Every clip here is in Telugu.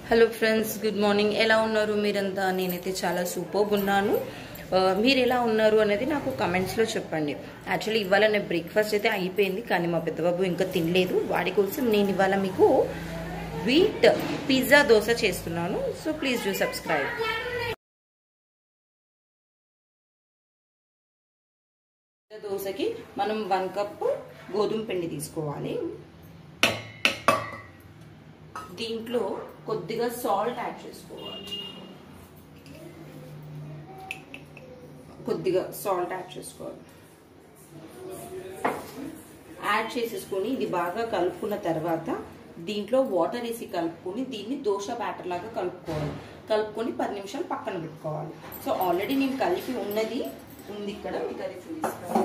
హలో ఫ్రెండ్స్ గుడ్ మార్నింగ్ ఎలా ఉన్నారు మీరంతా నేనైతే చాలా సూపర్గా ఉన్నాను ఆ, మీరు ఎలా ఉన్నారు అనేది నాకు కమెంట్స్లో చెప్పండి యాక్చువల్లీ ఇవాళ నేను బ్రేక్ఫాస్ట్ అయితే అయిపోయింది కానీ మా పెద్దబాబు ఇంకా తినలేదు వాడి కోసం నేను ఇవాళ మీకు వీట్ పిజ్జా దోశ చేస్తున్నాను సో ప్లీజ్ డూ సబ్స్క్రైబ్ దోశకి మనం వన్ కప్ గోధుమ పిండి తీసుకోవాలి దీంట్లో కొద్దిగా సాల్ట్ యాడ్ చేసుకోవాలి కొద్దిగా సాల్ట్ యాడ్ చేసుకోవాలి యాడ్ చేసేసుకొని ఇది బాగా కలుపుకున్న తర్వాత దీంట్లో వాటర్ వేసి కలుపుకొని దీన్ని దోశ బ్యాటర్ లాగా కలుపుకోవాలి కలుపుకొని పది నిమిషాలు పక్కన పెట్టుకోవాలి సో ఆల్రెడీ నేను కలిపి ఉన్నది ఉంది ఇక్కడ మీకు అది చూపిస్తాను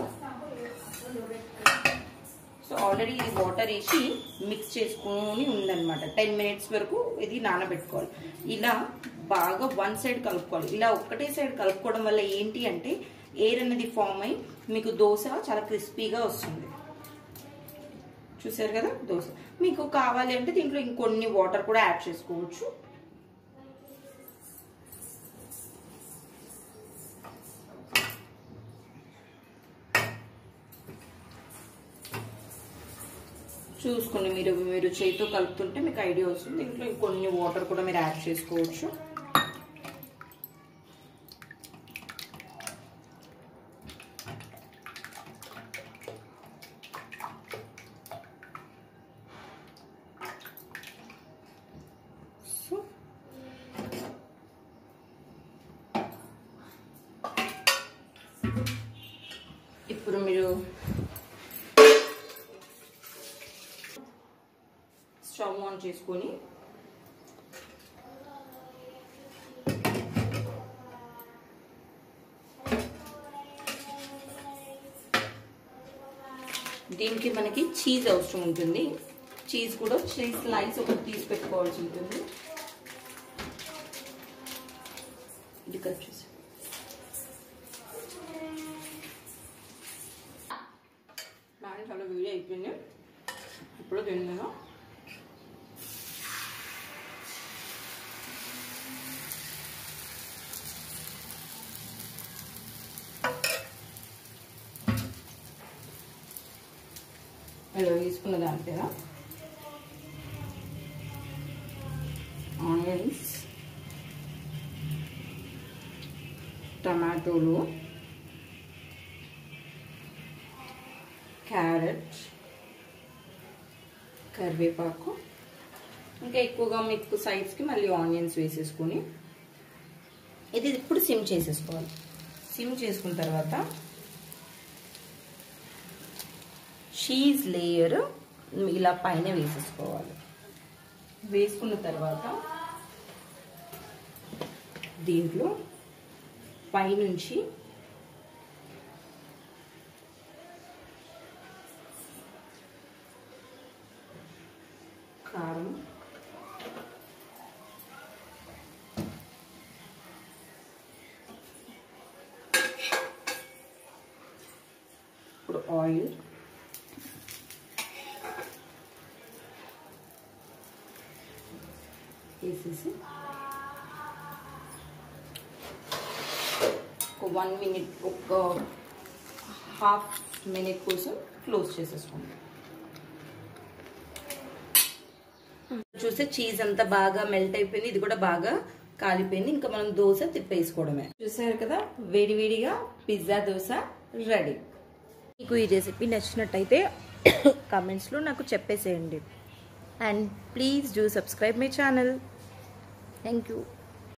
సో ఆల్రెడీ ఇది వాటర్ వేసి మిక్స్ చేసుకొని ఉందన్నమాట టెన్ మినిట్స్ వరకు ఇది నానబెట్టుకోవాలి ఇలా బాగా వన్ సైడ్ కలుపుకోవాలి ఇలా ఒక్కటే సైడ్ కలుపుకోవడం వల్ల ఏంటి అంటే ఎయిర్ అనేది ఫామ్ అయి మీకు దోశ చాలా క్రిస్పీగా వస్తుంది చూసారు కదా దోశ మీకు కావాలి అంటే దీంట్లో ఇంకొన్ని వాటర్ కూడా యాడ్ చేసుకోవచ్చు చూసుకోండి మీరు మీరు చేతితో కలుపుతుంటే మీకు ఐడియా వస్తుంది దీంట్లో ఇంకొన్ని వాటర్ కూడా మీరు యాడ్ చేసుకోవచ్చు సో ఇప్పుడు మీరు స్టవ్ ఆన్ చేసుకొని దీనికి మనకి చీజ్ అవసరం ఉంటుంది చీజ్ కూడా చీజ్ స్లైస్ ఒకటి తీసి పెట్టుకోవాల్సి ఉంటుంది ఇది కట్ చేసి బాగా చాలా వీడియో అయిపోయింది ఇప్పుడు తిన్నాను ఇలా తీసుకున్న దాంట్లో ఆనియన్స్ టమాటోలు క్యారెట్ కరివేపాకు ఇంకా ఎక్కువగా మీకు సైడ్స్కి మళ్ళీ ఆనియన్స్ వేసేసుకొని ఇది ఇప్పుడు సిమ్ చేసేసుకోవాలి సిమ్ చేసుకున్న తర్వాత చీజ్ లేయర్ ఇలా పైన వేసేసుకోవాలి వేసుకున్న తర్వాత దీంట్లో పైనుంచి కారం ఇప్పుడు ఆయిల్ వేసేసి ఒక వన్ మినిట్ ఒక హాఫ్ మినిట్ కోసం క్లోజ్ చేసేసుకోండి చూస్తే చీజ్ అంతా బాగా మెల్ట్ అయిపోయింది ఇది కూడా బాగా కాలిపోయింది ఇంకా మనం దోశ తిప్పేసుకోవడమే చూసారు కదా వేడివేడిగా పిజ్జా దోశ రెడీ మీకు ఈ రెసిపీ నచ్చినట్టయితే కామెంట్స్లో నాకు చెప్పేసేయండి and please do subscribe my channel thank you